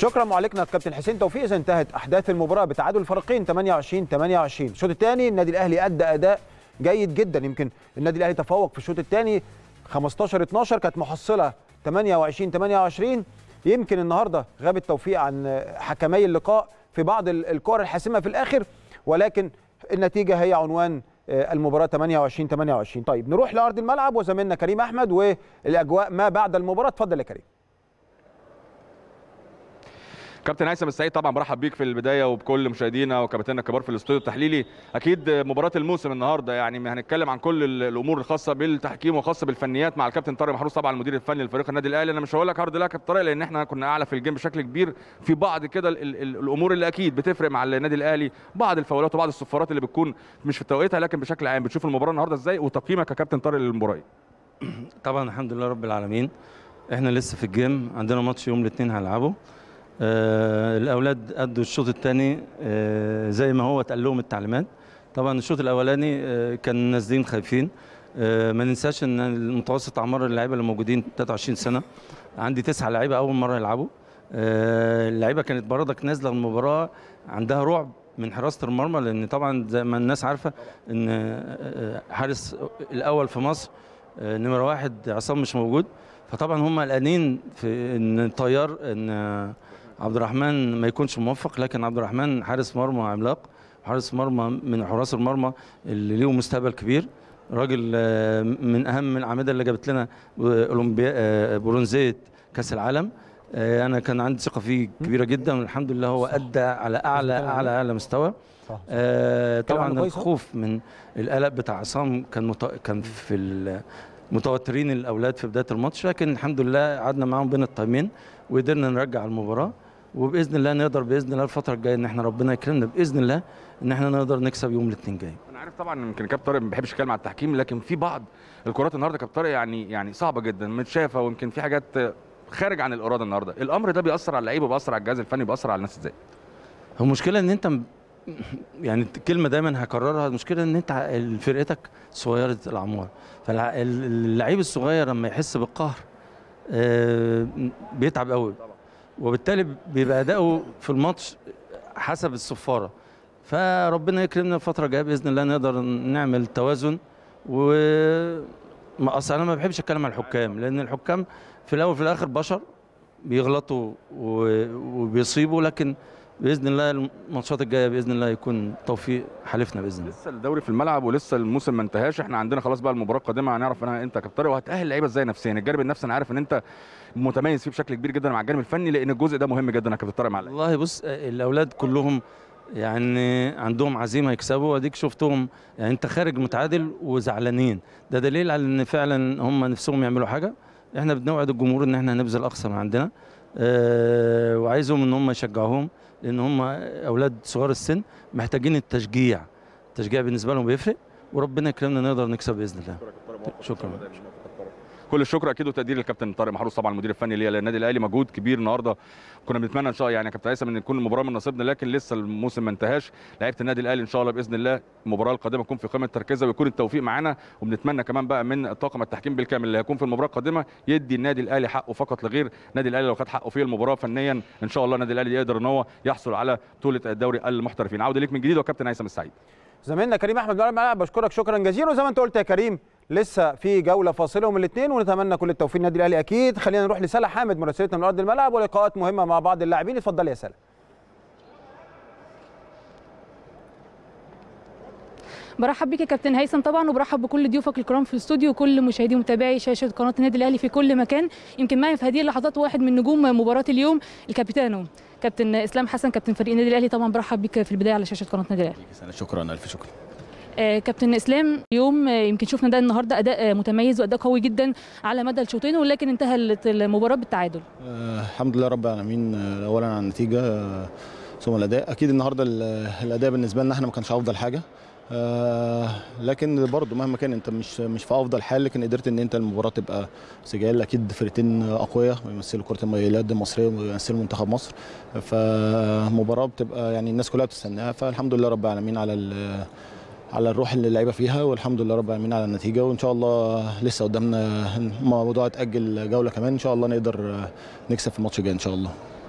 شكرا معلقنا الكابتن حسين توفيق اذا انتهت احداث المباراه بتعادل الفريقين 28 28 الشوط الثاني النادي الاهلي ادى اداء جيد جدا يمكن النادي الاهلي تفوق في الشوط الثاني 15 12 كانت محصله 28 28 يمكن النهارده غاب التوفيق عن حكمي اللقاء في بعض الكور الحاسمه في الاخر ولكن النتيجه هي عنوان المباراه 28 28 طيب نروح لارض الملعب وزميلنا كريم احمد والاجواء ما بعد المباراه اتفضل يا كريم كابتن هيثم السعيد طبعا برحب بيك في البدايه وبكل مشاهدينا وكابتننا الكبار في الاستوديو التحليلي اكيد مباراه الموسم النهارده يعني هنتكلم عن كل الامور الخاصه بالتحكيم وخاصه بالفنيات مع الكابتن طارق محروس طبعا المدير الفني لفريق النادي الاهلي انا مش هقول لك هارد لك الطريق لان احنا كنا اعلى في الجيم بشكل كبير في بعض كده الامور اللي اكيد بتفرق مع النادي الاهلي بعض الفاولات وبعض الصفارات اللي بتكون مش في توقيتها لكن بشكل عام بتشوف المباراه النهارده ازاي وتقييمك يا كابتن طارق للمباراه طبعا الحمد لله رب العالمين احنا لسه في الجيم عندنا ماتش يوم الاثنين هنلعبه آه الاولاد ادوا الشوط الثاني آه زي ما هو اتقال لهم التعليمات طبعا الشوط الاولاني آه كان نازلين خايفين آه ما ننساش ان المتوسط اعمار اللعيبه اللي موجودين 23 سنه عندي تسعه لعيبه اول مره يلعبوا آه اللعيبه كانت برضك نازله المباراه عندها رعب من حراسه المرمى لان طبعا زي ما الناس عارفه ان آه حارس الاول في مصر آه نمره واحد عصام مش موجود فطبعا هم قلقانين في ان الطيار ان آه عبد الرحمن ما يكونش موفق لكن عبد الرحمن حارس مرمى عملاق حارس مرمى من حراس المرمى اللي ليه مستقبل كبير راجل من اهم الاعمده اللي جابت لنا اولمبيا برونزيه كاس العالم انا كان عندي ثقه فيه كبيره جدا والحمد لله هو ادى على اعلى اعلى اعلى مستوى صح. آه طبعا الخوف من القلق بتاع عصام كان مت... كان في متوترين الاولاد في بدايه الماتش لكن الحمد لله قعدنا معاهم بين التايمين وقدرنا نرجع المباراه وباذن الله نقدر باذن الله الفتره الجايه ان احنا ربنا يكرمنا باذن الله ان احنا نقدر نكسب يوم الاثنين جاي انا عارف طبعا يمكن كابتن طارق ما بيحبش يتكلم على التحكيم لكن في بعض الكرات النهارده كابتن طارق يعني يعني صعبه جدا متشافه ويمكن في حاجات خارج عن الاراده النهارده الامر ده بيأثر على اللعيبه بيأثر على الجهاز الفني بيأثر على الناس ازاي هو المشكله ان انت يعني الكلمه دايما هكررها المشكله ان انت فرقتك صغيره الاعمار فاللعيب الصغير لما يحس بالقهر بيتعب قوي وبالتالي بيبقى اداؤه في الماتش حسب الصفاره فربنا يكرمنا الفتره الجايه باذن الله نقدر نعمل توازن و ما اصل انا ما بحبش اتكلم على الحكام لان الحكام في الاول وفي الاخر بشر بيغلطوا وبيصيبوا لكن باذن الله الماتشات الجايه باذن الله يكون توفيق حلفنا باذن الله لسه الدوري في الملعب ولسه الموسم ما انتهاش احنا عندنا خلاص بقى المباراه القادمه هنعرف انها انت كابتن وهتاهل اللعيبه ازاي نفسيا الجانب النفسي انا عارف ان انت متميز فيه بشكل كبير جدا مع الجانب الفني لان الجزء ده مهم جدا يا كابتن طارق مع والله بص الاولاد كلهم يعني عندهم عزيمه يكسبوا واديك شفتهم يعني انت خارج متعادل وزعلانين ده دليل على ان فعلا هم نفسهم يعملوا حاجه احنا بنوعد الجمهور ان احنا هنبذل اقصى ما عندنا اه وعايزهم ان هم يشجعوهم لان هم اولاد صغار السن محتاجين التشجيع التشجيع بالنسبه لهم بيفرق وربنا يكرمنا نقدر نكسب باذن الله شكرا كل الشكر اكيد وتقدير للكابتن طارق محروس طبعا المدير الفني للنادي الاهلي مجهود كبير النهارده كنا بنتمنى ان شاء الله يعني يا كابتن هيثم ان تكون المباراه من نصيبنا لكن لسه الموسم ما انتهاش لعيبه النادي الاهلي ان شاء الله باذن الله المباراه القادمه تكون في قمه تركيزها ويكون التوفيق معانا وبنتمنى كمان بقى من طاقم التحكيم بالكامل اللي هيكون في المباراه القادمه يدي النادي الاهلي حقه فقط لغير النادي الاهلي لو خد حقه في المباراه فنيا ان شاء الله النادي الاهلي يقدر ان هو يحصل على بطوله الدوري المحترفين عوده ليك من جديد وكابتن هيثم السعيد زميلنا كريم احمد من الملعب بشكرك شكرا جزيلا وزي ما انت قلت يا كريم لسه في جوله فاصله من الاثنين ونتمنى كل التوفيق للنادي الاهلي اكيد خلينا نروح لسلا حامد مراسلتنا من ارض الملعب ولقاءات مهمه مع بعض اللاعبين اتفضل يا سلا برحب بيك يا كابتن هيثم طبعا وبرحب بكل ضيوفك الكرام في الاستوديو وكل مشاهدي ومتابعي شاشه قناه النادي الاهلي في كل مكان يمكن معي في هذه اللحظات واحد من نجوم مباراه اليوم الكابيتانو كابتن اسلام حسن كابتن فريق النادي الاهلي طبعا برحب بيك في البدايه على شاشه قناه النادي الاهلي شكرا الف شكر آه كابتن اسلام اليوم آه يمكن شفنا ده النهارده اداء متميز واداء قوي جدا على مدى الشوطين ولكن انتهت المباراه بالتعادل آه الحمد لله رب العالمين اولا على النتيجه ثم الاداء اكيد النهارده الاداء بالنسبه لنا احنا ما كانش افضل حاجه آه لكن برضه مهما كان انت مش مش في افضل حال لكن قدرت ان انت المباراه تبقى سجال اكيد فرقتين اقوياء بيمثلوا كره اليد المصريه وبيمثلوا منتخب مصر فمباراه بتبقى يعني الناس كلها بتستناها فالحمد لله رب العالمين على على الروح اللي اللعيبه فيها والحمد لله رب العالمين على النتيجه وان شاء الله لسه قدامنا موضوع تاجل جوله كمان ان شاء الله نقدر نكسب في الماتش الجاي ان شاء الله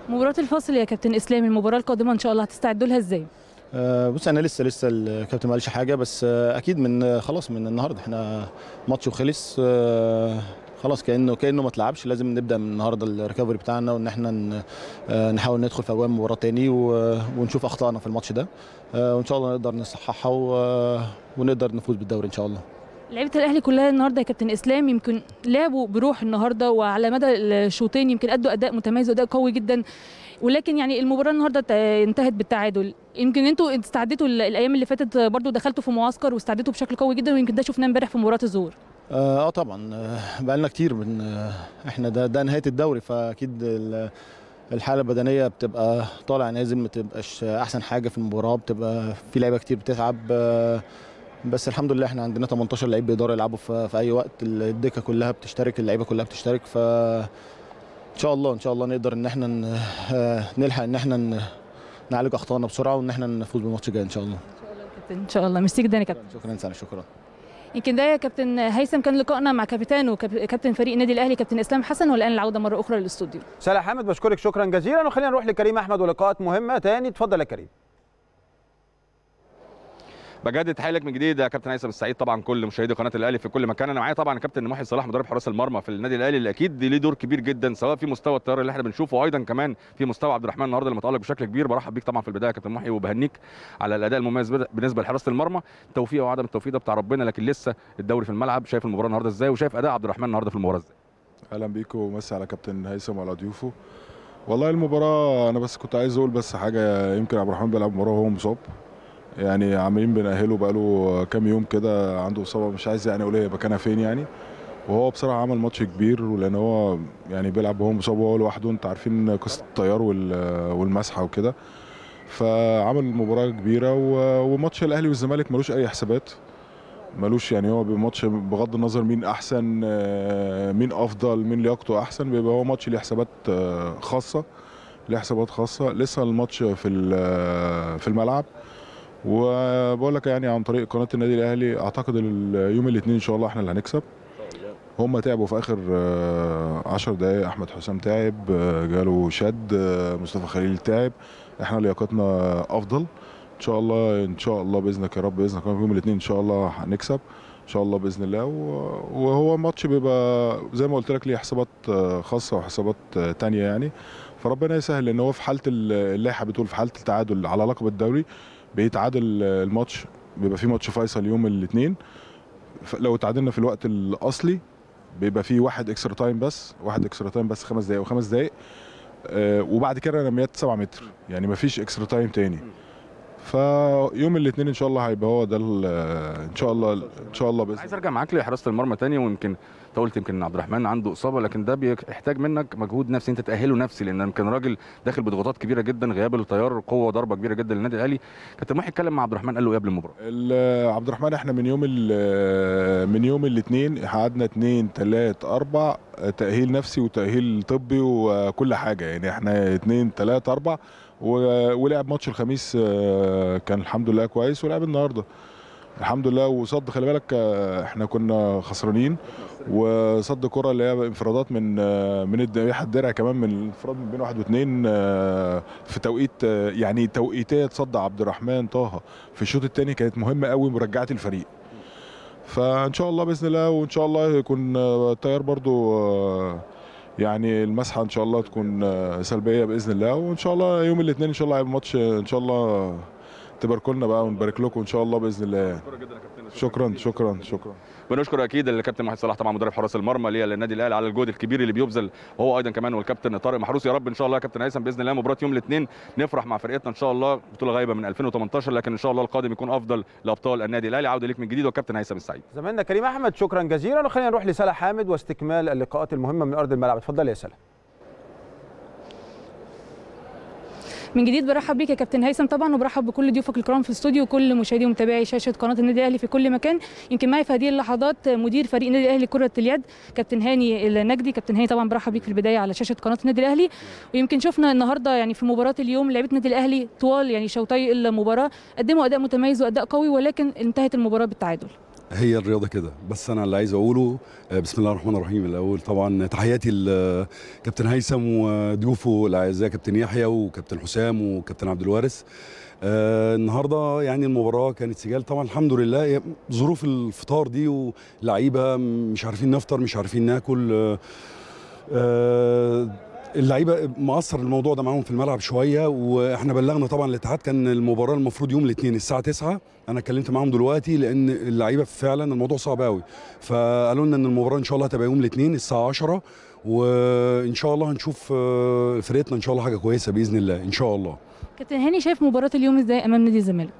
مباراه الفاصل يا كابتن اسلام المباراه القادمه ان شاء الله هتستعدوا لها ازاي آه، بص انا لسه لسه الكابتن ما قالش حاجه بس آه، اكيد من آه، خلاص من النهارده احنا ماتش وخلص آه، خلاص كانه كانه ما اتلعبش لازم نبدا من النهارده الريكفري بتاعنا وان احنا ن- آه، نحاول ندخل في اجواء المباراه تاني و- ونشوف اخطائنا في الماتش ده آه، وان شاء الله نقدر نصححها و- ونقدر نفوز بالدوري ان شاء الله لعيبه الاهلي كلها النهارده يا كابتن اسلام يمكن لعبوا بروح النهارده وعلى مدى الشوطين يمكن ادوا اداء متميز واداء قوي جدا ولكن يعني المباراه النهارده ت- انتهت بالتعادل يمكن انتوا استعدتوا ال- الايام اللي فاتت برضو دخلتوا في معسكر واستعدتوا بشكل قوي جدا ويمكن ده شفناه امبارح في مباراه الظهور اه آه طبعا آه، بقالنا كتير من آه، احنا ده ده نهايه الدوري فاكيد ال- الحاله البدنيه بتبقى طالع نازل ما تبقاش احسن حاجه في المباراه بتبقى في لعيبه كتير بتتعب آه، بس الحمد لله احنا عندنا 18 لعيب بيقدروا يلعبوا في, في اي وقت الدكه كلها بتشترك اللعيبه كلها بتشترك ف ان شاء الله ان شاء الله نقدر ان احنا ن- آه، نلحق ان احنا ن- نعالج اخطائنا بسرعه وان احنا نفوز بالماتش الجاي ان شاء الله كابتن ان شاء الله ميرسي جدا يا كابتن شكرا سنة شكرا يمكن ده يا كابتن هيثم كان لقائنا مع كابتنه كاب- كابتن فريق النادي الاهلي كابتن اسلام حسن والان العوده مره اخرى للاستوديو سلا حامد بشكرك شكرا جزيلا وخلينا نروح لكريم احمد ولقاءات مهمه تاني اتفضل يا كريم بجدد حالك من جديد يا كابتن هيثم السعيد طبعا كل مشاهدي قناه الاهلي في كل مكان انا معايا طبعا كابتن محي صلاح مدرب حراس المرمى في النادي الاهلي اللي اكيد ليه دور كبير جدا سواء في مستوى الطيار اللي احنا بنشوفه وايضا كمان في مستوى عبد الرحمن النهارده اللي متالق بشكل كبير برحب بيك طبعا في البدايه يا كابتن محي وبهنيك على الاداء المميز بد- بالنسبه لحراسه المرمى التوفيق وعدم التوفيق ده بتاع ربنا لكن لسه الدوري في الملعب شايف المباراه النهارده ازاي وشايف اداء عبد الرحمن النهارده في المباراه ازاي اهلا بيكم ومسي على كابتن هيثم وعلى ضيوفه والله المباراه انا بس كنت عايز اقول بس حاجه يمكن عبد الرحمن بيلعب مباراه وهو مصاب يعني عمالين بنأهله بقاله كام يوم كده عنده اصابه مش عايز يعني اقول هي مكانها فين يعني وهو بصراحه عمل ماتش كبير ولان هو يعني بيلعب وهو مصاب وهو لوحده انت عارفين قصه الطيار وال- والمسحه وكده فعمل مباراه كبيره و- وماتش الاهلي والزمالك ملوش اي حسابات ملوش يعني هو ماتش بغض النظر مين احسن آه، مين افضل مين لياقته احسن بيبقى هو ماتش ليه حسابات آه، خاصه ليه حسابات خاصه لسه الماتش في ال- آه، في الملعب وبقول لك يعني عن طريق قناه النادي الاهلي اعتقد ال- يوم الاثنين ان شاء الله احنا اللي هنكسب هم تعبوا في اخر 10 دقائق احمد حسام تعب آه، جاله شد آه، مصطفى خليل تعب احنا لياقتنا افضل ان شاء الله ان شاء الله باذنك يا رب باذنك يوم الاثنين ان شاء الله هنكسب ان شاء الله باذن الله و- وهو ماتش بيبقى زي ما قلت لك ليه حسابات آه، خاصه وحسابات آه، تانية يعني فربنا يسهل لان هو في حاله ال- اللائحه بتقول في حاله التعادل على لقب الدوري بيتعادل آه، الماتش بيبقى في ماتش فيصل يوم الاثنين لو تعادلنا في الوقت الاصلي بيبقى في واحد اكسترا تايم بس واحد اكسترا تايم بس خمس دقائق وخمس دقائق آه، وبعد كده رميات 7 متر يعني مفيش اكسترا تايم تاني فيوم الاثنين ان شاء الله هيبقى هو ده ال- ان شاء الله ان شاء الله باذن عايز ارجع معاك لحراسه المرمى تاني ويمكن انت قلت يمكن عبد الرحمن عنده اصابه لكن ده بيحتاج منك مجهود نفسي انت تاهله نفسي لان يمكن راجل داخل بضغوطات كبيره جدا غياب الطيار قوه وضربه كبيره جدا للنادي الاهلي كابتن محي اتكلم مع عبد الرحمن قال له ايه قبل المباراه ال- عبد الرحمن احنا من يوم ال- من يوم الاثنين قعدنا اثنين ثلاث اربع تاهيل نفسي وتاهيل طبي وكل حاجه يعني احنا اثنين ثلاث اربع و- ولعب ماتش الخميس آه، كان الحمد لله كويس ولعب النهارده الحمد لله وصد خلي بالك آه، احنا كنا خسرانين وصد كرة اللي هي انفرادات من آه، من الد- واحد درع كمان من الانفراد من بين واحد واثنين آه، في توقيت آه، يعني توقيتيه صد عبد الرحمن طه في الشوط الثاني كانت مهمه قوي مرجعه الفريق فان شاء الله باذن الله وان شاء الله يكون آه، التيار برضو آه، يعني المسحه ان شاء الله تكون آه، سلبيه باذن الله وان شاء الله يوم الاثنين ان شاء الله هيبقى ماتش آه، ان شاء الله تباركوا لنا بقى ونبارك لكم ان شاء الله باذن الله شكرا شكرا شكرا بنشكر اكيد الكابتن محمد صلاح طبعا مدرب حراس المرمى للنادي الاهلي على الجهد الكبير اللي بيبذل وهو ايضا كمان والكابتن طارق محروس يا رب ان شاء الله يا كابتن هيثم باذن الله مباراه يوم الاثنين نفرح مع فرقتنا ان شاء الله بطوله غايبه من 2018 لكن ان شاء الله القادم يكون افضل لابطال النادي الاهلي عوده ليك من جديد والكابتن هيثم السعيد زميلنا كريم احمد شكرا جزيلا وخلينا نروح لسلا حامد واستكمال اللقاءات المهمه من ارض الملعب اتفضل يا سلا من جديد برحب بيك يا كابتن هيثم طبعا وبرحب بكل ضيوفك الكرام في الاستوديو وكل مشاهدي ومتابعي شاشه قناه النادي الاهلي في كل مكان يمكن معي في هذه اللحظات مدير فريق النادي الاهلي كره اليد كابتن هاني النجدي كابتن هاني طبعا برحب بيك في البدايه على شاشه قناه النادي الاهلي ويمكن شفنا النهارده يعني في مباراه اليوم لعيبه النادي الاهلي طوال يعني شوطي المباراه قدموا اداء متميز واداء قوي ولكن انتهت المباراه بالتعادل هي الرياضه كده بس انا اللي عايز اقوله آه، بسم الله الرحمن الرحيم الاول طبعا تحياتي لكابتن هيثم وضيوفه الاعزاء كابتن يحيى وكابتن حسام وكابتن عبد الوارث آه النهارده يعني المباراه كانت سجال طبعا الحمد لله هي ظروف الفطار دي ولعيبه مش عارفين نفطر مش عارفين ناكل آه آه اللعيبه مأثر الموضوع ده معاهم في الملعب شويه واحنا بلغنا طبعا الاتحاد كان المباراه المفروض يوم الاثنين الساعه 9 انا اتكلمت معاهم دلوقتي لان اللعيبه فعلا الموضوع صعب قوي فقالوا لنا ان المباراه ان شاء الله هتبقى يوم الاثنين الساعه 10 وان شاء الله هنشوف آه، فرقتنا ان شاء الله حاجه كويسه باذن الله ان شاء الله كابتن هاني شايف مباراه اليوم ازاي امام نادي الزمالك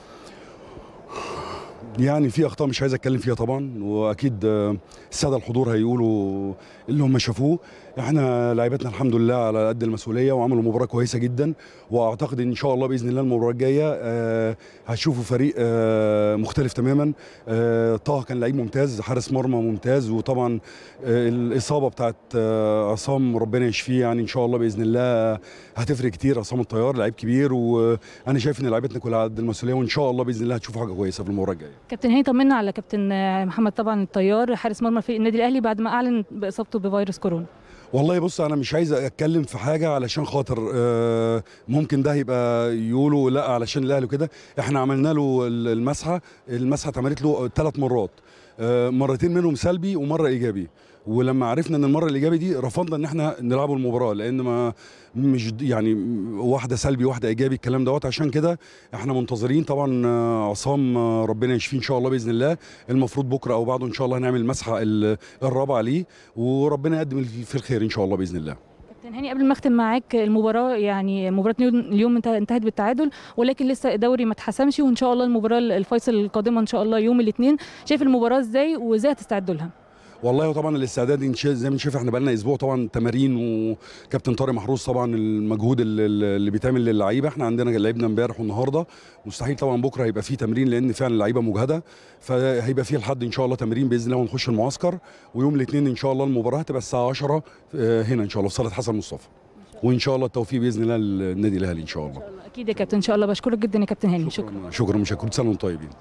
يعني في اخطاء مش عايز اتكلم فيها طبعا واكيد آه، الساده الحضور هيقولوا اللي هم شافوه احنا لعيبتنا الحمد لله على قد المسؤوليه وعملوا مباراه كويسه جدا واعتقد ان شاء الله باذن الله المباراه الجايه آه، هتشوفوا فريق آه، مختلف تماما آه، طه كان لعيب ممتاز حارس مرمى ممتاز وطبعا آه، الاصابه بتاعت آه، عصام ربنا يشفيه يعني ان شاء الله باذن الله هتفرق كتير عصام الطيار لعيب كبير وانا شايف ان لعيبتنا كلها على قد المسؤوليه وان شاء الله باذن الله هتشوفوا حاجه كويسه في المباراه الجايه كابتن هاني طمنا على كابتن آه، محمد طبعا الطيار حارس مرمى فريق النادي الاهلي بعد ما اعلن باصابته بفيروس كورونا والله بص انا مش عايز اتكلم في حاجه علشان خاطر آه، ممكن ده يبقى يقولوا لا علشان الاهلي وكده احنا عملنا له ال- المسحه المسحه اتعملت له ثلاث مرات آه، مرتين منهم سلبي ومره ايجابي ولما عرفنا ان المره الايجابي دي رفضنا ان احنا نلعبوا المباراه لان ما مش د- يعني واحده سلبي واحده ايجابي الكلام دوت عشان كده احنا منتظرين طبعا آه، عصام آه، ربنا يشفيه ان شاء الله باذن الله المفروض بكره او بعده ان شاء الله هنعمل المسحه ال- الرابعه ليه وربنا يقدم في الخير ان شاء الله باذن الله كابتن هاني قبل ما اختم معاك المباراه يعني مباراه نيو- اليوم انت- انتهت بالتعادل ولكن لسه الدوري ما اتحسمش وان شاء الله المباراه الفيصل القادمه ان شاء الله يوم الاثنين شايف المباراه ازاي وازاي هتستعدوا لها والله طبعا الاستعداد إن شاء- زي ما انت شايف احنا بقالنا اسبوع طبعا تمارين وكابتن طارق محروس طبعا المجهود اللي, اللي بيتعمل للعيبه احنا عندنا لعبنا امبارح والنهارده مستحيل طبعا بكره هيبقى فيه تمرين لان فعلا اللعيبه مجهده فهيبقى فيه لحد ان شاء الله تمرين باذن الله ونخش المعسكر ويوم الاثنين ان شاء الله المباراه هتبقى الساعه 10 آه، هنا ان شاء الله في صاله حسن مصطفى وان شاء الله التوفيق باذن الله للنادي الاهلي ان شاء الله اكيد يا كابتن ان شاء الله بشكرك جدا يا كابتن هاني شكرا شكرا مش كل سنه وانتم طيبين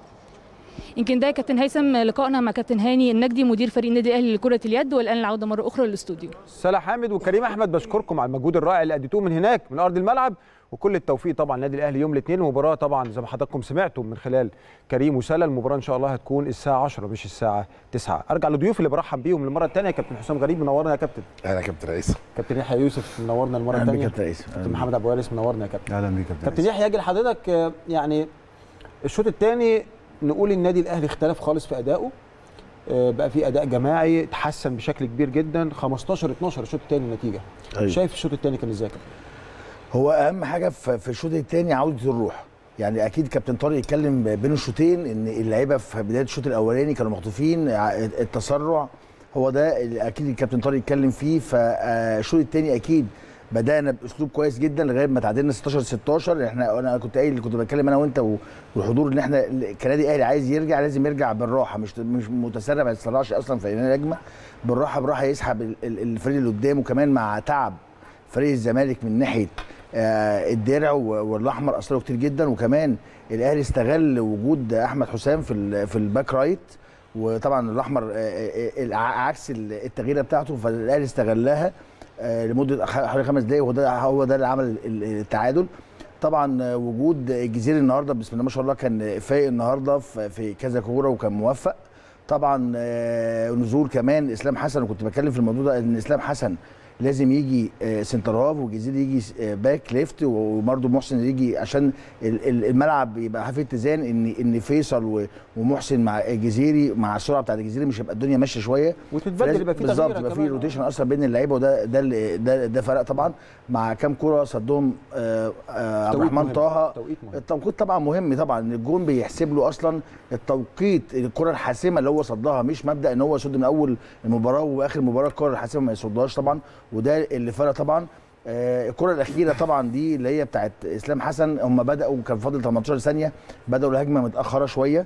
يمكن ده يا كابتن هيثم لقائنا مع كابتن هاني النجدي مدير فريق النادي الاهلي لكره اليد والان العوده مره اخرى للاستوديو سلا حامد وكريم احمد بشكركم على المجهود الرائع اللي اديتوه من هناك من ارض الملعب وكل التوفيق طبعا النادي الاهلي يوم الاثنين المباراه طبعا زي ما حضراتكم سمعتم من خلال كريم وسلا المباراه ان شاء الله هتكون الساعه 10 مش الساعه 9 ارجع لضيوف اللي برحب بيهم المره الثانيه كابتن حسام غريب منورنا يا كابتن اهلا يا كابتن رئيس كابتن يحيى يوسف منورنا المره اهلا بيك الثانيه يا كابتن رئيس كابتن محمد ابو وارث منورنا يا كابتن اهلا بيك يا كابتن كابتن رئيس. يحيى اجي لحضرتك آه، يعني الشوط الثاني نقول النادي الاهلي اختلف خالص في ادائه آه، بقى في اداء جماعي اتحسن بشكل كبير جدا 15 12 الشوط الثاني النتيجه أيوة. شايف الشوط الثاني كان ازاي يا كابتن؟ هو اهم حاجه في في الشوط الثاني عوده الروح يعني اكيد كابتن طارق يتكلم بين الشوطين ان اللعيبه في بدايه الشوط الاولاني كانوا مخطوفين ع- التسرع هو ده اللي اكيد الكابتن طارق يتكلم فيه فالشوط الثاني اكيد بدانا باسلوب كويس جدا لغايه ما تعادلنا 16 16 احنا انا كنت قايل كنت بتكلم انا وانت والحضور ان احنا كنادي اهلي عايز يرجع لازم يرجع بالراحه مش مش متسرع ما يتسرعش اصلا في الهجمه بالراحه بالراحه يسحب ال- ال- الفريق اللي قدامه كمان مع تعب فريق الزمالك من ناحيه آه، الدرع و- والاحمر اثروا كتير جدا وكمان الاهلي استغل وجود احمد حسام في ال- في الباك رايت وطبعا الاحمر آه، آه، آه، عكس التغييره بتاعته فالاهلي استغلها آه، لمده حوالي خمس دقائق وده هو ده اللي عمل ال- التعادل طبعا آه، وجود الجزيري النهارده بسم الله ما شاء الله كان فايق النهارده في في كذا كوره وكان موفق طبعا آه، نزول كمان اسلام حسن وكنت بتكلم في الموضوع ده ان اسلام حسن لازم يجي آه، سنتر هاف والجزيري يجي آه، باك ليفت وبرده محسن يجي عشان ال- ال- الملعب يبقى في اتزان ان ان فيصل و- ومحسن مع الجزيري مع السرعه بتاعت الجزيري مش هيبقى الدنيا ماشيه شويه وتتبدل فلازم- يبقى في بالظبط تغيير يبقى في كمان. روتيشن اصلا بين اللعيبه وده ده اللي- ده ده فرق طبعا مع كام كوره صدهم آه، آه، عبد توقيت الرحمن مهم. طه توقيت مهم. التوقيت طبعا مهم طبعا الجون بيحسب له اصلا التوقيت الكره الحاسمه اللي هو صدها مش مبدا ان هو يصد من اول المباراه واخر المباراه الكره الحاسمه ما يصدهاش طبعا وده اللي فرق طبعا آه، الكره الاخيره طبعا دي اللي هي بتاعت اسلام حسن هم بداوا كان فاضل 18 ثانيه بداوا الهجمه متاخره شويه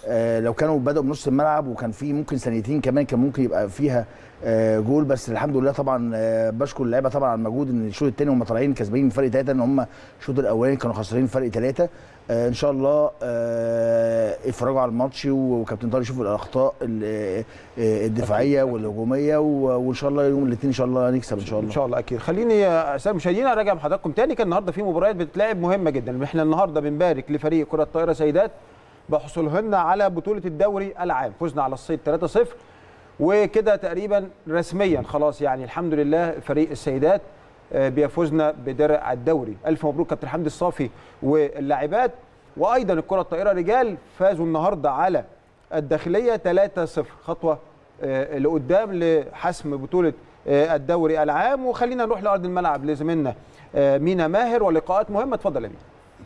آه، لو كانوا بداوا بنص الملعب وكان في ممكن ثانيتين كمان كان ممكن يبقى فيها آه، جول بس الحمد لله طبعا آه، بشكر اللعيبه طبعا على المجهود ان الشوط الثاني هم طالعين كسبانين فرق ثلاثه ان هم الشوط الاولاني كانوا خسرانين فرق ثلاثه آه، ان شاء الله آه، اتفرجوا على الماتش وكابتن طارق يشوف الاخطاء ال- آه، الدفاعيه والهجوميه و- وان شاء الله يوم الاثنين ان شاء الله نكسب ان شاء الله ان شاء الله اكيد خليني يا ساده المشاهدين اراجع مع حضراتكم تاني كان النهارده في مباريات بتتلعب مهمه جدا احنا النهارده بنبارك لفريق كره الطائره سيدات بحصولهن على بطوله الدوري العام فزنا على الصيد 3-0 وكده تقريبا رسميا خلاص يعني الحمد لله فريق السيدات آه، بيفوزنا بدرع الدوري الف مبروك كابتن حمدي الصافي واللاعبات وايضا الكره الطائره رجال فازوا النهارده على الداخليه 3-0 خطوه آه، لقدام لحسم بطوله آه، الدوري العام وخلينا نروح لارض الملعب لزميلنا آه، مينا ماهر ولقاءات مهمه اتفضل يا مينا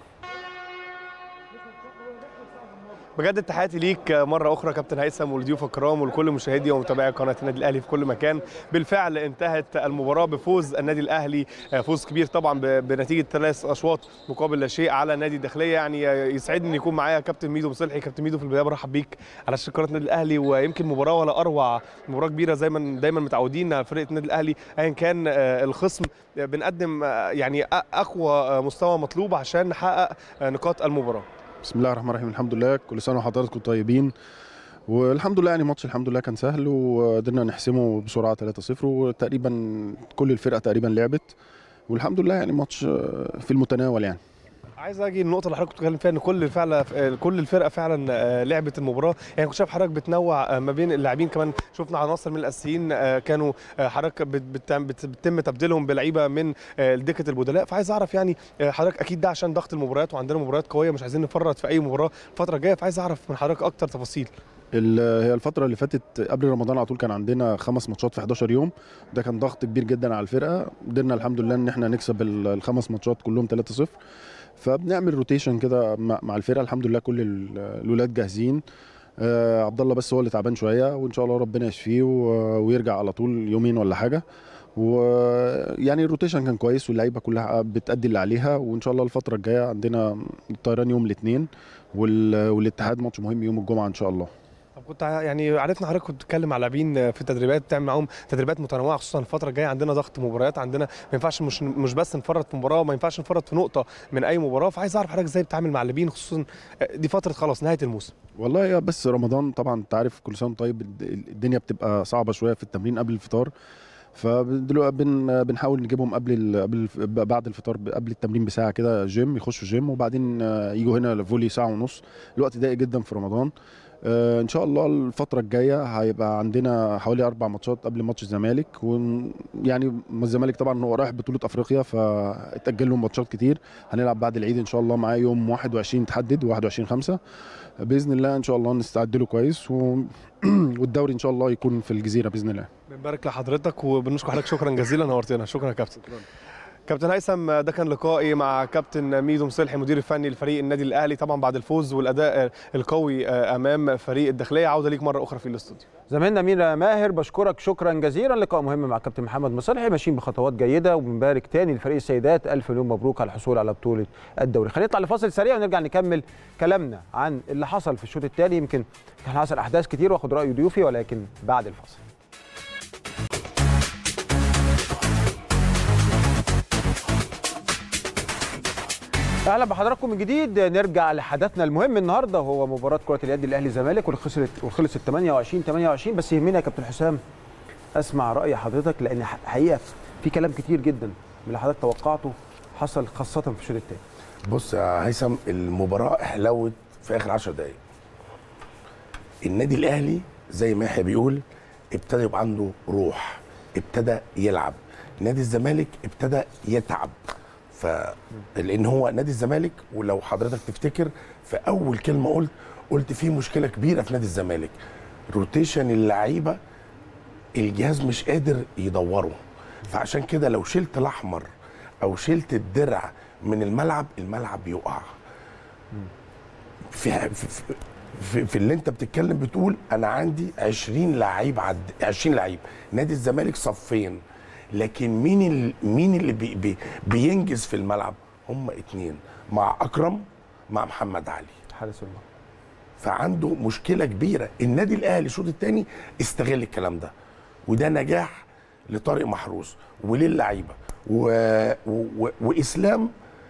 بجد تحياتي ليك مرة أخرى كابتن هيثم والضيوف الكرام ولكل مشاهدي ومتابعي قناة النادي الأهلي في كل مكان بالفعل انتهت المباراة بفوز النادي الأهلي فوز كبير طبعا ب- بنتيجة ثلاث أشواط مقابل لا شيء على نادي الداخلية يعني يسعدني إن يكون معايا كابتن ميدو مصلحي كابتن ميدو في البداية برحب بيك على شاشة قناة النادي الأهلي ويمكن مباراة ولا أروع مباراة كبيرة زي ما دايما متعودين فرقة النادي الأهلي أيا كان آه، الخصم آه، بنقدم آه، يعني أ- أقوى آه، مستوى مطلوب عشان نحقق آه، نقاط المباراة بسم الله الرحمن الرحيم الحمد لله كل سنه وحضراتكم طيبين والحمد لله يعني ماتش الحمد لله كان سهل وقدرنا نحسمه بسرعه 3-0 وتقريبا كل الفرقه تقريبا لعبت والحمد لله يعني ماتش آه، في المتناول يعني عايز اجي النقطه اللي حضرتك بتتكلم فيها ان كل فعلا كل الفرقه فعلا آه، لعبت المباراه يعني كنت شايف حضرتك بتنوع آه، ما بين اللاعبين كمان شفنا عناصر من الاساسيين آه، كانوا آه، حضرتك بت- بت- بت- بتتم تبديلهم بلعيبه من آه، دكه البدلاء فعايز اعرف يعني آه، حضرتك اكيد ده عشان ضغط المباريات وعندنا مباريات قويه مش عايزين نفرط في اي مباراه الفتره الجايه فعايز اعرف من حضرتك اكتر تفاصيل ال- هي الفترة اللي فاتت قبل رمضان على طول كان عندنا خمس ماتشات في 11 يوم ده كان ضغط كبير جدا على الفرقة قدرنا الحمد لله ان احنا نكسب ال- الخمس ماتشات كلهم 3-0 فبنعمل روتيشن كده مع مع الفرقة الحمد لله كل ال- الولاد جاهزين آه عبد الله بس هو اللي تعبان شوية وان شاء الله ربنا يشفيه و- ويرجع على طول يومين ولا حاجة ويعني الروتيشن كان كويس واللعيبه كلها بتأدي اللي عليها وان شاء الله الفتره الجايه عندنا الطيران يوم الاثنين والاتحاد ماتش مهم يوم الجمعه ان شاء الله طب كنت ع- يعني عرفنا حضرتك كنت بتتكلم على لاعبين في التدريبات بتعمل معاهم تدريبات متنوعه خصوصا الفتره الجايه عندنا ضغط مباريات عندنا ما ينفعش مش مش بس نفرط في مباراه وما ينفعش نفرط في نقطه من اي مباراه فعايز اعرف حضرتك ازاي بتتعامل مع اللاعبين خصوصا دي فتره خلاص نهايه الموسم والله يا بس رمضان طبعا انت عارف كل سنه وأنت طيب الد- الدنيا بتبقى صعبه شويه في التمرين قبل الفطار فدلوقتي بن بنحاول نجيبهم قبل ال- قبل الف- بعد الفطار ب- قبل التمرين بساعه كده جيم يخشوا جيم وبعدين آه، يجوا هنا فولي ساعه ونص الوقت ضيق جدا في رمضان آه، ان شاء الله الفتره الجايه هيبقى عندنا حوالي اربع ماتشات قبل ماتش الزمالك ويعني الزمالك طبعا هو رايح بطوله افريقيا فاتاجل له ماتشات كتير هنلعب بعد العيد ان شاء الله معاه يوم 21 تحدد 21 5 باذن الله ان شاء الله نستعد له كويس و... والدوري ان شاء الله يكون في الجزيره باذن الله بنبارك لحضرتك وبنشكر حضرتك شكرا جزيلا نورتنا شكرا يا كابتن كابتن هيثم ده كان لقائي مع كابتن ميدو مصلحي المدير الفني لفريق النادي الاهلي طبعا بعد الفوز والاداء القوي امام فريق الداخليه عوده ليك مره اخرى في الاستوديو زميلنا مينا ماهر بشكرك شكرا جزيلا لقاء مهم مع كابتن محمد مصلحي ماشيين بخطوات جيده وبنبارك تاني لفريق السيدات الف مليون مبروك على الحصول على بطوله الدوري خلينا نطلع لفاصل سريع ونرجع نكمل كلامنا عن اللي حصل في الشوط الثاني يمكن كان حصل احداث كتير واخد راي ضيوفي ولكن بعد الفاصل اهلا بحضراتكم من جديد نرجع لحدثنا المهم النهارده وهو مباراه كره اليد الاهلي الزمالك واللي خسرت وخلصت 28 28 بس يهمني يا كابتن حسام اسمع راي حضرتك لان حقيقه في كلام كتير جدا من اللي حضرتك توقعته حصل خاصه في الشوط الثاني بص يا هيثم المباراه حلوت في اخر 10 دقائق النادي الاهلي زي ما يحيى بيقول ابتدى يبقى عنده روح ابتدى يلعب نادي الزمالك ابتدى يتعب ف لان هو نادي الزمالك ولو حضرتك تفتكر في اول كلمه قلت قلت في مشكله كبيره في نادي الزمالك روتيشن اللعيبه الجهاز مش قادر يدوره فعشان كده لو شلت الاحمر او شلت الدرع من الملعب الملعب يقع في في, في, في اللي انت بتتكلم بتقول انا عندي 20 لعيب عد 20 لعيب نادي الزمالك صفين لكن مين ال... مين اللي بي... بي... بينجز في الملعب هم اتنين مع اكرم مع محمد علي حارس المرمى فعنده مشكله كبيره النادي الاهلي الشوط الثاني استغل الكلام ده وده نجاح لطارق محروس وللعيبه و... و... و... واسلام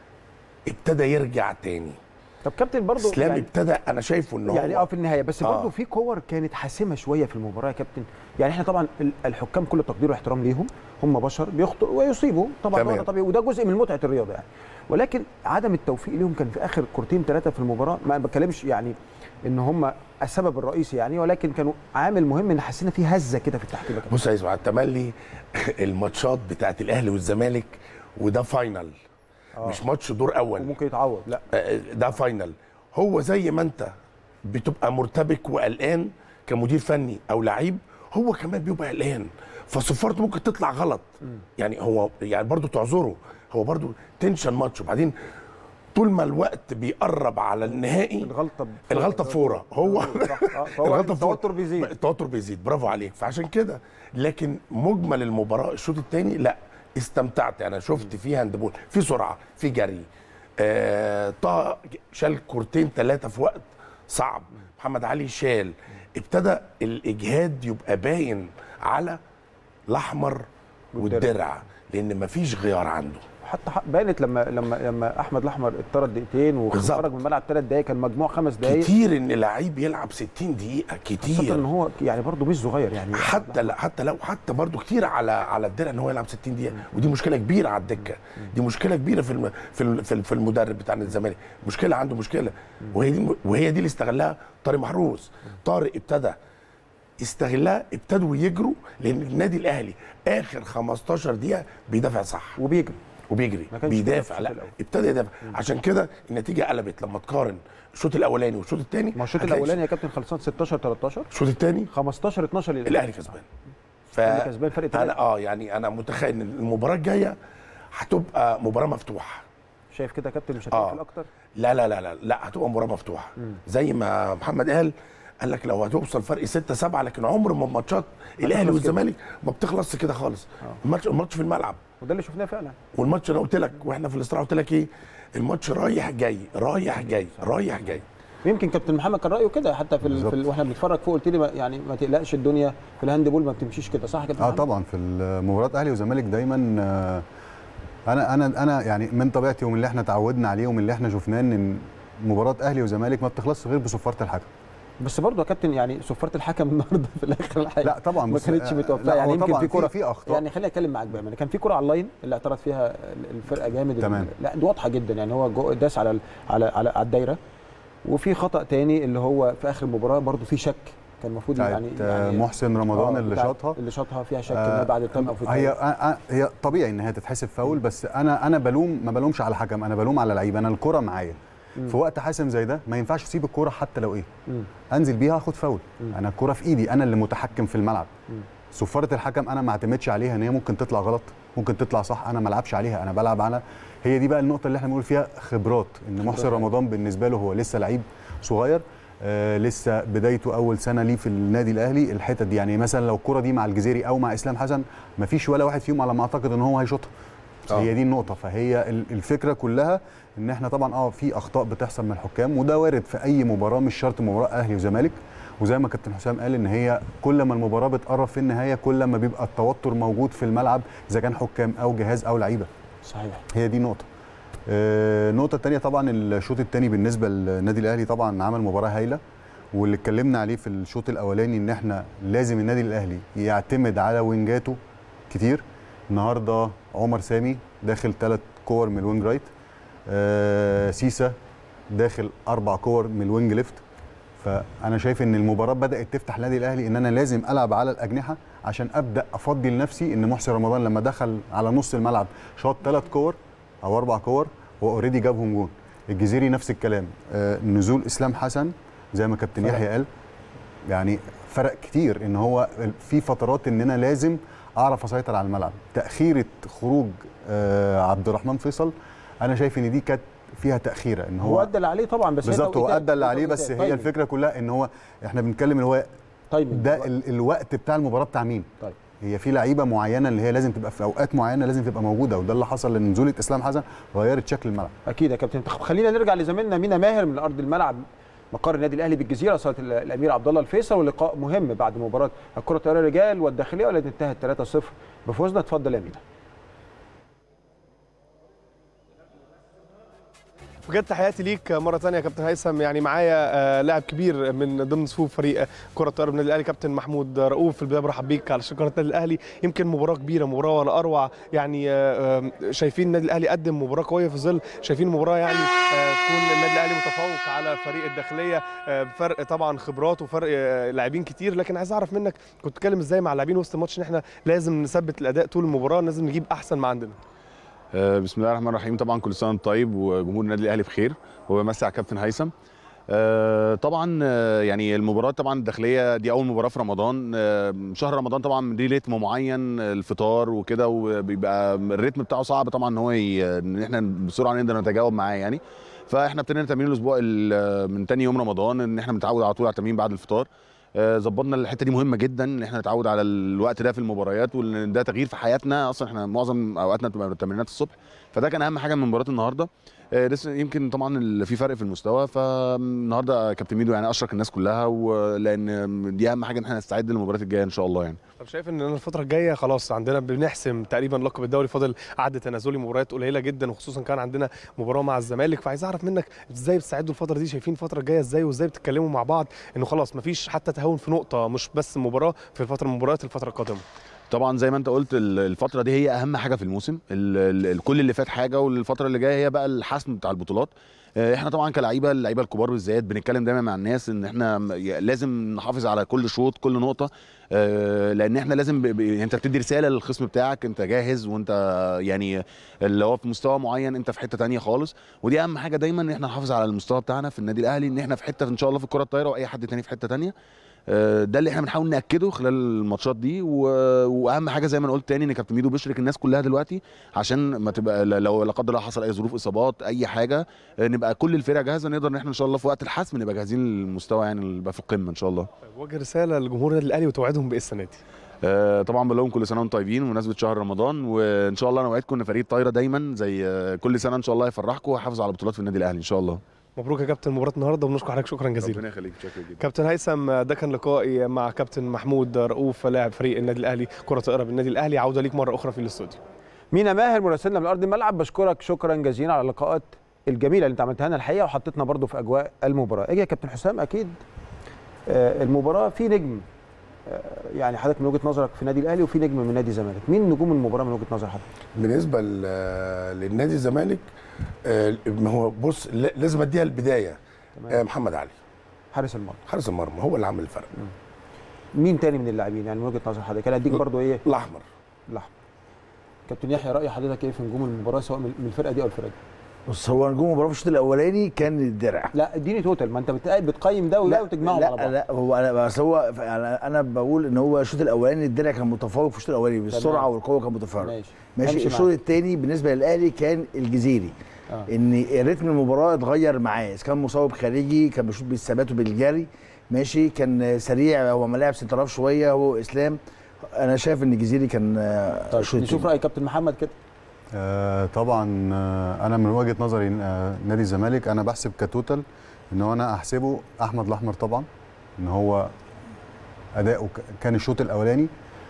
ابتدى يرجع تاني طب كابتن برضه اسلام يعني ابتدى انا شايفه ان هو يعني اه في النهايه بس آه. برضه في كور كانت حاسمه شويه في المباراه يا كابتن يعني احنا طبعا ال- الحكام كل التقدير واحترام ليهم هم بشر بيخطئوا ويصيبوا طبعا تمام. ده طبيعي وده جزء من متعه الرياضه يعني ولكن عدم التوفيق ليهم كان في اخر كورتين ثلاثه في المباراه ما بتكلمش يعني ان هم السبب الرئيسي يعني ولكن كانوا عامل مهم ان حسينا في هزه كده في التحكيم يا كابتن. بص يا يوسف على التملي الماتشات بتاعت الاهلي والزمالك وده فاينل آه. مش ماتش دور اول وممكن يتعوض لا آه، ده فاينل هو زي ما انت بتبقى مرتبك وقلقان كمدير فني او لعيب هو كمان بيبقى قلقان فصفارته ممكن تطلع غلط يعني هو يعني برضو تعذره هو برضو تنشن ماتش وبعدين طول ما الوقت بيقرب على النهائي الغلطه الغلطه بفوره هو صح آه، فهو الغلطه بفورة. التوتر بيزيد التوتر بيزيد برافو عليك فعشان كده لكن مجمل المباراه الشوط الثاني لا استمتعت انا شفت فيه هاندبول في سرعه في جري آه طه شال كورتين ثلاثه في وقت صعب محمد علي شال ابتدى الاجهاد يبقى باين على الاحمر والدرع. والدرع لان مفيش غيار عنده حتى ح- بانت لما لما لما احمد الاحمر اتطرد دقيقتين بالظبط. وخرج من الملعب ثلاث دقائق كان مجموع خمس دقائق كتير ان لعيب يلعب 60 دقيقه خاصة كتير ان هو يعني برضه مش صغير يعني حتى لا حتى لو حتى برضو كتير على على الدرع ان هو يلعب 60 دقيقه ودي مشكله كبيره على الدكه دي مشكله كبيره في الم في الم في, في المدرب بتاع نادي الزمالك مشكله عنده مشكله وهي دي وهي دي اللي استغلها طارق محروس طارق ابتدى استغلها ابتدوا يجروا لان النادي الاهلي اخر 15 دقيقه بيدافع صح وبيجري وبيجري ما كانش كده في بيدافع الشوط لا الأول. ابتدى يدافع عشان كده النتيجه قلبت لما تقارن الشوط الاولاني والشوط الثاني ما الشوط الاولاني يا كابتن خلصان 16 13 الشوط الثاني 15 12 للأهلي. الاهلي كسبان ف الأهلي كسبان فرق انا ثلاثة. اه يعني انا متخيل ان المباراه الجايه هتبقى مباراه مفتوحه شايف كده يا كابتن مش آه. هتقفل اكتر لا لا لا لا لا هتبقى مباراه مفتوحه زي ما محمد قال قال لك لو هتوصل فرق 6 7 لكن عمر ما ماتشات الاهلي كده. والزمالك ما بتخلصش كده خالص الماتش الماتش في الملعب وده اللي شفناه فعلا والماتش انا قلت لك واحنا في الاستراحه قلت لك ايه الماتش رايح جاي رايح جاي رايح جاي ويمكن كابتن محمد كان رايه كده حتى في, ال... في ال... واحنا بنتفرج فوق قلت لي ما يعني ما تقلقش الدنيا في الهاند بول ما بتمشيش كده صح يا كابتن اه محمد؟ طبعا في مباراه اهلي وزمالك دايما آه، انا انا انا يعني من طبيعتي ومن اللي احنا اتعودنا عليه ومن اللي احنا شفناه ان مباراه اهلي وزمالك ما بتخلصش غير بصفاره الحكم بس برضه يا كابتن يعني صفاره الحكم النهارده في الاخر الحقيقه لا طبعا ما بص، كانتش آه، متوفقه لا، يعني هو يمكن طبعاً في كوره في اخطاء يعني خليني اتكلم معاك بامانه كان في كوره على اللاين اللي اعترض فيها ال- الفرقه جامد تمام. لا دي واضحه جدا يعني هو جو- داس على ال- على على, على الدايره وفي خطا تاني اللي هو في اخر المباراه برضه في شك كان المفروض بتاعت يعني, آه، يعني محسن رمضان آه، اللي بتاعت- شاطها اللي شاطها فيها شك آه، آه بعد التايم او في هي التايم. آه، آه، هي طبيعي ان هي تتحسب فاول بس انا انا بلوم ما بلومش على الحكم انا بلوم على اللعيبه انا الكره معايا في وقت حاسم زي ده ما ينفعش اسيب الكره حتى لو ايه مم. انزل بيها اخد فاول انا الكره في ايدي انا اللي متحكم في الملعب صفاره الحكم انا ما اعتمدش عليها ان هي ممكن تطلع غلط ممكن تطلع صح انا ما العبش عليها انا بلعب على هي دي بقى النقطه اللي احنا بنقول فيها خبرات ان محسن خبرات. رمضان بالنسبه له هو لسه لعيب صغير آه لسه بدايته اول سنه ليه في النادي الاهلي الحتت دي يعني مثلا لو الكره دي مع الجزيري او مع اسلام حسن ما فيش ولا واحد فيهم على ما اعتقد ان هو هيشوطها آه. هي دي النقطه فهي ال- الفكره كلها ان احنا طبعا اه في اخطاء بتحصل من الحكام وده وارد في اي مباراه مش شرط مباراه اهلي وزمالك وزي ما كابتن حسام قال ان هي كل ما المباراه بتقرب في النهايه كل ما بيبقى التوتر موجود في الملعب اذا كان حكام او جهاز او لعيبه صحيح هي دي نقطه آه، النقطه الثانيه طبعا الشوط الثاني بالنسبه للنادي الاهلي طبعا عمل مباراه هايله واللي اتكلمنا عليه في الشوط الاولاني ان احنا لازم النادي الاهلي يعتمد على وينجاته كتير النهارده عمر سامي داخل ثلاث كور من الوينج رايت آه سيسا داخل اربع كور من الوينج ليفت فانا شايف ان المباراه بدات تفتح النادي الاهلي ان انا لازم العب على الاجنحه عشان ابدا افضي لنفسي ان محسن رمضان لما دخل على نص الملعب شاط ثلاث كور او اربع كور هو اوريدي جابهم جون الجزيري نفس الكلام آه نزول اسلام حسن زي ما كابتن فرق. يحيى قال يعني فرق كتير ان هو في فترات ان انا لازم اعرف اسيطر على الملعب تاخيره خروج آه عبد الرحمن فيصل انا شايف ان دي كانت فيها تاخيره ان هو هو ادى اللي عليه طبعا بس هي بالظبط هو توقيتات. ادى اللي هي عليه بس توقيتات. هي تايمينج. الفكره كلها ان هو احنا بنتكلم ان هو تايمينج. ده ال الوقت بتاع المباراه بتاع مين طيب. هي في لعيبه معينه اللي هي لازم تبقى في اوقات معينه لازم تبقى موجوده وده اللي حصل لان نزوله اسلام حسن غيرت شكل الملعب اكيد يا كابتن طب خلينا نرجع لزميلنا مينا ماهر من ارض الملعب مقر النادي الاهلي بالجزيره صاله ال- الامير عبد الله الفيصل ولقاء مهم بعد مباراه الكره الطائره الرجال والداخليه والتي انتهت 3-0 بفوزنا اتفضل يا مينا بجد تحياتي ليك مره ثانيه يا كابتن هيثم يعني معايا آه، لاعب كبير من ضمن صفوف فريق كره الطائره بالنادي الاهلي كابتن محمود رؤوف في البدايه برحب بيك على شكاره النادي الاهلي يمكن مباراه كبيره مباراه ولا اروع يعني آه، آه، شايفين النادي الاهلي قدم مباراه قويه في ظل شايفين مباراه يعني آه، تكون النادي الاهلي متفوق على فريق الداخليه آه، بفرق طبعا خبرات وفرق آه، لاعبين كتير لكن عايز اعرف منك كنت بتتكلم ازاي مع اللاعبين وسط الماتش ان احنا لازم نثبت الاداء طول المباراه لازم نجيب احسن ما عندنا آه، بسم الله الرحمن الرحيم طبعا كل سنه وانت طيب وجمهور النادي الاهلي بخير وبمسي على كابتن هيثم آه، طبعا آه، يعني المباراه طبعا الداخليه دي اول مباراه في رمضان آه، شهر رمضان طبعا ليه ريتم معين آه، الفطار وكده وبيبقى الريتم بتاعه صعب طبعا ان هو ي- ان احنا بسرعه نقدر نتجاوب معاه يعني فاحنا ابتدينا تمرين الاسبوع ال- من تاني يوم رمضان ان احنا بنتعود على طول على التمرين بعد الفطار آه، ظبطنا الحته دي مهمه جدا ان احنا نتعود على الوقت ده في المباريات وان ده تغيير في حياتنا اصلا احنا معظم اوقاتنا بتبقى التمرينات الصبح فده كان اهم حاجه من مباراه النهارده آه، لسه يمكن طبعا ال- في فرق في المستوى فالنهارده كابتن ميدو يعني اشرك الناس كلها ولان دي اهم حاجه ان احنا نستعد للمباريات الجايه ان شاء الله يعني طب شايف ان الفترة الجاية خلاص عندنا بنحسم تقريبا لقب الدوري فاضل عد تنازلي مباريات قليلة جدا وخصوصا كان عندنا مباراة مع الزمالك فعايز اعرف منك ازاي بتستعدوا الفترة دي شايفين الفترة الجاية ازاي وازاي بتتكلموا مع بعض انه خلاص مفيش حتى تهاون في نقطة مش بس مباراة في الفترة من مباريات الفترة القادمة طبعا زي ما انت قلت ال- الفتره دي هي اهم حاجه في الموسم ال- ال- كل اللي فات حاجه والفتره اللي جايه هي بقى الحسم بتاع البطولات آه، احنا طبعا كلعيبه اللعيبه الكبار بالذات بنتكلم دايما مع الناس ان احنا م- ي- لازم نحافظ على كل شوط كل نقطه آه، لان احنا لازم ب... ب... انت بتدي رساله للخصم بتاعك انت جاهز وانت يعني اللي هو في مستوى معين انت في حته تانية خالص ودي اهم حاجه دايما ان احنا نحافظ على المستوى بتاعنا في النادي الاهلي ان احنا في حته ان شاء الله في الكره الطايره واي حد تاني في حته تانية آه، ده اللي احنا بنحاول ناكده خلال الماتشات دي و... واهم حاجه زي ما انا قلت تاني ان كابتن ميدو بيشرك الناس كلها دلوقتي عشان ما تبقى لو لا قدر الله حصل اي ظروف اصابات اي حاجه آه، نبقى كل الفرقه جاهزه نقدر ان احنا ان شاء الله في وقت الحسم نبقى جاهزين للمستوى يعني اللي يبقى في القمه ان شاء الله طيب وجه رسالة لجمهور النادي الاهلي وتوعدهم بايه السنة دي آه، طبعا بقول لهم كل سنه وانتم طيبين بمناسبه شهر رمضان وان شاء الله انا وعدكم ان فريق الطايره دايما زي آه، كل سنه ان شاء الله يفرحكم ويحافظ على بطولات في النادي الاهلي ان شاء الله مبروك يا كابتن مباراة النهارده وبنشكر حضرتك شكرا جزيلا ربنا يخليك شكرا جدا كابتن هيثم ده كان لقائي مع كابتن محمود رؤوف لاعب فريق النادي الاهلي كرة طائرة بالنادي الاهلي عودة ليك مرة اخرى في الاستوديو مينا ماهر مراسلنا من ارض الملعب بشكرك شكرا جزيلا على اللقاءات الجميله اللي انت عملتها لنا الحقيقه وحطيتنا برضو في اجواء المباراه اجي يا كابتن حسام اكيد آه، المباراه في نجم آه، يعني حضرتك من وجهه نظرك في النادي الاهلي وفي نجم من نادي الزمالك مين نجوم المباراه من وجهه نظر حضرتك بالنسبه ل- للنادي الزمالك آه، ما هو بص لا- لازم اديها البدايه آه، محمد علي حارس المرمى حارس المرمى هو اللي عمل الفرق مين تاني من اللاعبين يعني من وجهه نظر حضرتك انا اديك برضو ايه الاحمر الاحمر كابتن يحيى راي حضرتك ايه في نجوم المباراه سواء من من الفرقه دي او الفرقه دي بص هو نجوم المباراه في الشوط الاولاني كان الدرع لا اديني توتال ما انت بت- بتقيم ده وده وتجمعهم على لا بعض لا هو انا بس هو انا انا بقول ان هو الشوط الاولاني الدرع كان متفوق في الشوط الاولاني بالسرعه والقوه كان متفوق ماشي ماشي همشي الشوط معاك. الثاني بالنسبه للاهلي كان الجزيري آه. ان رتم المباراه اتغير معاه اذا كان مصوب خارجي كان بيشوط بالثبات وبالجري ماشي كان سريع هو ملاعب سنتراف شويه هو اسلام انا شايف ان الجزيري كان آه، طيب الشوط نشوف التاني. راي كابتن محمد كده آه طبعا آه انا من وجهه نظري آه نادي الزمالك انا بحسب كتوتال ان هو انا احسبه احمد الاحمر طبعا ان هو اداؤه ك- كان الشوط الاولاني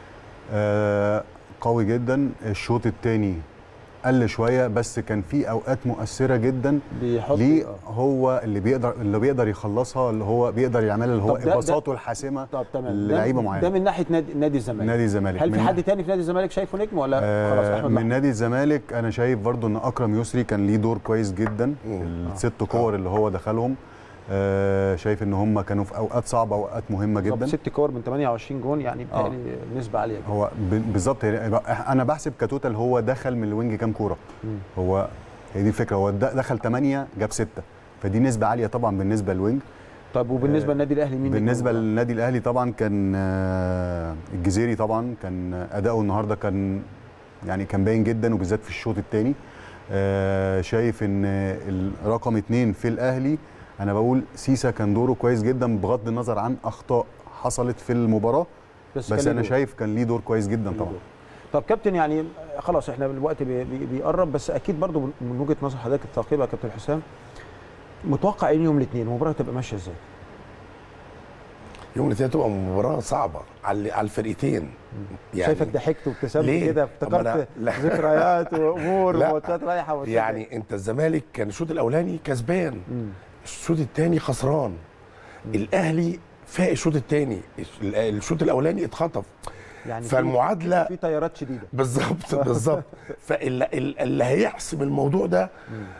آه قوي جدا الشوط الثاني قل شويه بس كان في اوقات مؤثره جدا بيحط ليه آه. هو اللي بيقدر اللي بيقدر يخلصها اللي هو بيقدر يعملها اللي هو طب ده- ده- باصاته الحاسمه طب تمام للعيبه ده- معينه ده من ناحيه نادي نادي الزمالك نادي الزمالك هل في من حد تاني في نادي الزمالك شايفه نجم ولا خلاص آه احمد من محمود؟ نادي الزمالك انا شايف برضو ان اكرم يسري كان ليه دور كويس جدا الست كور اللي هو دخلهم آه شايف ان هم كانوا في اوقات صعبه اوقات مهمه طب جدا ست كور من 28 جون يعني بتهيألي نسبه عاليه جدا هو ب- بالظبط هي- انا بحسب كتوتال هو دخل من الوينج كام كوره مم. هو هي دي الفكره هو د- دخل 8 جاب 6 فدي نسبه عاليه طبعا بالنسبه للوينج طب وبالنسبه للنادي الاهلي مين نجم بالنسبه المباراة؟ للنادي الاهلي طبعا كان آه، الجزيري طبعا كان اداؤه النهارده كان يعني كان باين جدا وبالذات في الشوط الثاني شايف ان الرقم اثنين في الاهلي انا بقول سيسا كان دوره كويس جدا بغض النظر عن اخطاء حصلت في المباراه بس بس, كان ليه انا دور. شايف كان ليه دور كويس جدا طبعا طب كابتن يعني خلاص احنا الوقت بي بي بيقرب بس اكيد برضو من- من وجهه نظر حضرتك الثاقبه يا كابتن حسام متوقع ان يوم الاثنين المباراه تبقى ماشيه ازاي يوم الاثنين تبقى مباراه صعبه على على الفرقتين يعني شايفك ضحكت وابتسمت ليه؟ كده طب أنا- افتكرت لا. ذكريات وامور لا. وماتشات رايحه وماتشات يعني انت الزمالك كان الشوط الاولاني كسبان مم. الشوط الثاني خسران الاهلي فاق الشوط الثاني الشوط الاولاني اتخطف يعني في- فالمعادله في تيارات شديده بالظبط بالظبط فاللي اللي هيحسم الموضوع ده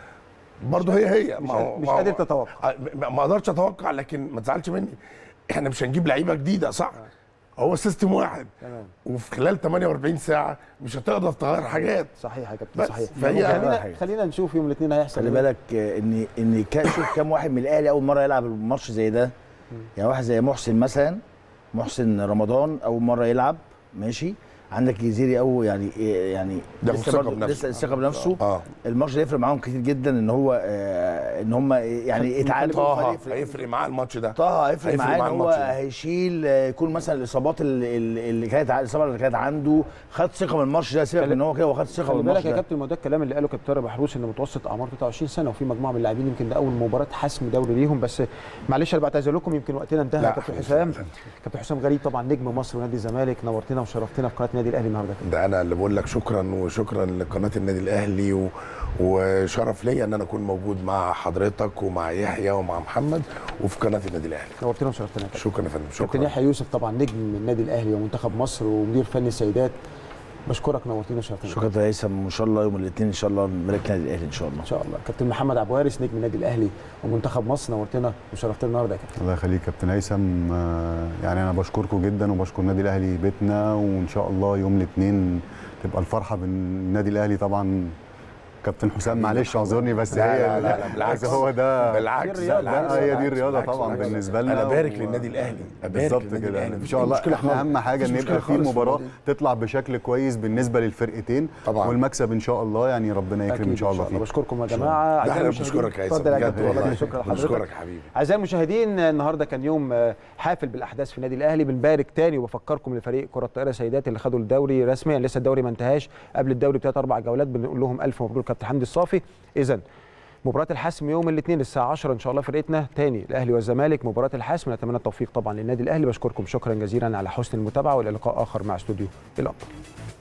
برضه هي هي مش ما هو- قادر- مش ما هو- قادر تتوقع. آه، ما ما اقدرش اتوقع لكن ما تزعلش مني احنا مش هنجيب لعيبه جديده صح هو سيستم واحد تمام وفي خلال 48 ساعه مش هتقدر تغير حاجات صحيح يا كابتن بس صحيح فهي- خلينا خلينا نشوف يوم الاثنين هيحصل خلي إيه. بالك آه، ان ان كا- شوف كام واحد من الاهلي اول مره يلعب الماتش زي ده يعني واحد زي محسن مثلا محسن رمضان اول مره يلعب ماشي عندك جزيري او يعني يعني ده لسه ثقة برضه- بنفسه. لسه الثقه بنفسه اه الماتش ده يفرق معاهم كتير جدا ان هو آه، ان هم يعني يتعالجوا طه فريق- هيفرق معاه الماتش ده طه هيفرق هيفرق معاه معاه ان هو الماتش ده. هيشيل آه، يكون مثلا الاصابات اللي, اللي كانت ع- الاصابه اللي كانت عنده خد ثقه من الماتش ده سيبك خلي- ان هو كده واخد ثقه من خلي الماتش بالك يا ده كابتن ما ده الكلام اللي قاله كابتن طارق محروس ان متوسط اعمار 23 سنه وفي مجموعه من اللاعبين يمكن ده اول مباراه حسم دوري ليهم بس معلش انا بعتذر لكم يمكن وقتنا انتهى لا، يا كابتن حبيبي. حسام كابتن حسام غريب طبعا نجم مصر ونادي الزمالك نورتنا وشرفتنا في قناه النادي الاهلي النهارده يا كابتن. ده انا اللي بقول لك شكرا وشكرا لقناه النادي الاهلي و... وشرف ليا ان انا اكون موجود مع حضرتك ومع يحيى ومع محمد وفي قناه النادي الاهلي نورتنا وشرفتنا يا كابتن شكرا يا فندم كابتن شكرا يحيى يوسف طبعا نجم من النادي الاهلي ومنتخب مصر ومدير فني السيدات بشكرك نورتنا وشرفتنا شكرا يا هيثم وان شاء الله يوم الاثنين ان شاء الله نبارك النادي الاهلي ان شاء الله ان شاء الله كابتن محمد عبد الوارث نجم النادي الاهلي ومنتخب مصر نورتنا وشرفتنا النهارده يا كابتن الله يخليك كابتن هيثم آه، يعني انا بشكركم جدا وبشكر النادي الاهلي بيتنا وان شاء الله يوم الاثنين تبقى الفرحه بالنادي الاهلي طبعا كابتن حسام معلش اعذرني بس لا هي لا لا, لا بالعكس بس هو ده بالعكس دي الرياضة. بالعكس، لا هي دي بالعكس، الرياضه بالعكس، طبعا بالعكس. بالنسبه لنا انا بارك و- للنادي الاهلي أبارك بالظبط للنادي كده الأهلي. ان مفيش شاء الله مشكلة احنا خالص. اهم حاجه ان مفيش يبقى مشكلة في خالص في مباراه الموضوع. تطلع بشكل كويس بالنسبه للفرقتين طبعا. والمكسب ان شاء الله يعني ربنا يكرم أكيد ان شاء الله فيه بشكركم يا جماعه ده أعزائي احنا المشاهدين. بنشكرك يا هيثم اتفضل يا بجد كابتن والله شكرا لحضرتك بنشكرك يا حبيبي اعزائي المشاهدين النهارده كان يوم آه، حافل بالاحداث في النادي الاهلي بنبارك تاني وبفكركم لفريق كره الطائره سيدات اللي خدوا الدوري رسميا لسه الدوري ما انتهاش قبل الدوري بثلاث اربع جولات بنقول لهم الف مبروك كابتن حمدي الصافي اذا مباراة الحسم يوم الاثنين الساعة 10 إن شاء الله فرقتنا تاني الأهلي والزمالك مباراة الحسم نتمنى التوفيق طبعا للنادي الأهلي بشكركم شكرا جزيلا على حسن المتابعة وإلى لقاء آخر مع استوديو الأبطال